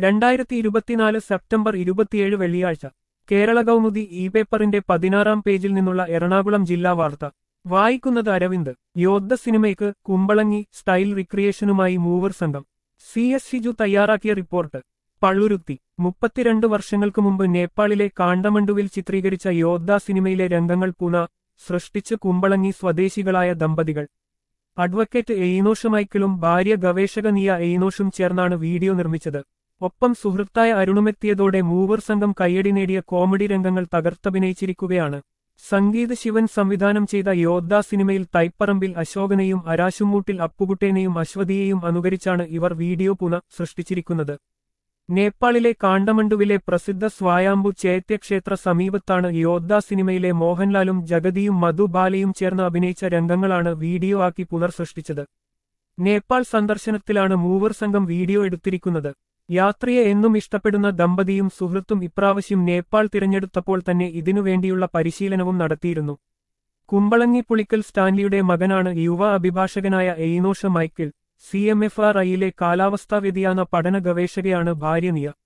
രണ്ടായിരത്തി ഇരുപത്തിനാല് സെപ്റ്റംബർ ഇരുപത്തിയേഴ് വെള്ളിയാഴ്ച കേരള കൗമുദി ഇ പേപ്പറിന്റെ പതിനാറാം പേജിൽ നിന്നുള്ള എറണാകുളം ജില്ലാ വാർത്ത വായിക്കുന്നത് അരവിന്ദ് യോദ്ധ സിനിമയ്ക്ക് കുമ്പളങ്ങി സ്റ്റൈൽ റിക്രിയേഷനുമായി മൂവർ സംഘം സി എസ് ഷിജു തയ്യാറാക്കിയ റിപ്പോർട്ട് പള്ളുരുത്തി മുപ്പത്തിരണ്ട് വർഷങ്ങൾക്ക് മുമ്പ് നേപ്പാളിലെ കാണ്ടമണ്ഡുവിൽ ചിത്രീകരിച്ച യോദ്ധ സിനിമയിലെ രംഗങ്ങൾ പുന സൃഷ്ടിച്ച് കുമ്പളങ്ങി സ്വദേശികളായ ദമ്പതികൾ അഡ്വക്കേറ്റ് എയ്നോഷ് മൈക്കിളും ഭാര്യ ഗവേഷക നിയ എയ്നോഷും ചേർന്നാണ് വീഡിയോ നിർമ്മിച്ചത് ഒപ്പം സുഹൃത്തായ അരുണുമെത്തിയതോടെ മൂവർ സംഘം കയ്യടി നേടിയ കോമഡി രംഗങ്ങൾ തകർത്തഭിനയിച്ചിരിക്കുകയാണ് സംഗീത് ശിവൻ സംവിധാനം ചെയ്ത യോദ്ധ സിനിമയിൽ തൈപ്പറമ്പിൽ അശോകനെയും അരാശുമൂട്ടിൽ അപ്പുകുട്ടേനെയും അശ്വതിയെയും അനുകരിച്ചാണ് ഇവർ വീഡിയോ പുന സൃഷ്ടിച്ചിരിക്കുന്നത് നേപ്പാളിലെ കാണ്ടമണ്ഡുവിലെ പ്രസിദ്ധ സ്വായാംബു ചേത്യക്ഷേത്ര സമീപത്താണ് യോദ്ധ സിനിമയിലെ മോഹൻലാലും ജഗതിയും മധുബാലയും ചേർന്ന് അഭിനയിച്ച രംഗങ്ങളാണ് വീഡിയോ ആക്കി പുനർസൃഷ്ടിച്ചത് നേപ്പാൾ സന്ദർശനത്തിലാണ് മൂവർ സംഘം വീഡിയോ എടുത്തിരിക്കുന്നത് യാത്രയെ എന്നും ഇഷ്ടപ്പെടുന്ന ദമ്പതിയും സുഹൃത്തും ഇപ്രാവശ്യം നേപ്പാൾ തിരഞ്ഞെടുത്തപ്പോൾ തന്നെ ഇതിനുവേണ്ടിയുള്ള പരിശീലനവും നടത്തിയിരുന്നു കുമ്പളങ്ങി പുളിക്കൽ സ്റ്റാൻലിയുടെ മകനാണ് യുവ അഭിഭാഷകനായ Enosha Michael C M F R ഐയിലെ കാലാവസ്ഥാ വ്യതിയാന പഠന ഗവേഷകയാണ് ഭാര്യ നിയ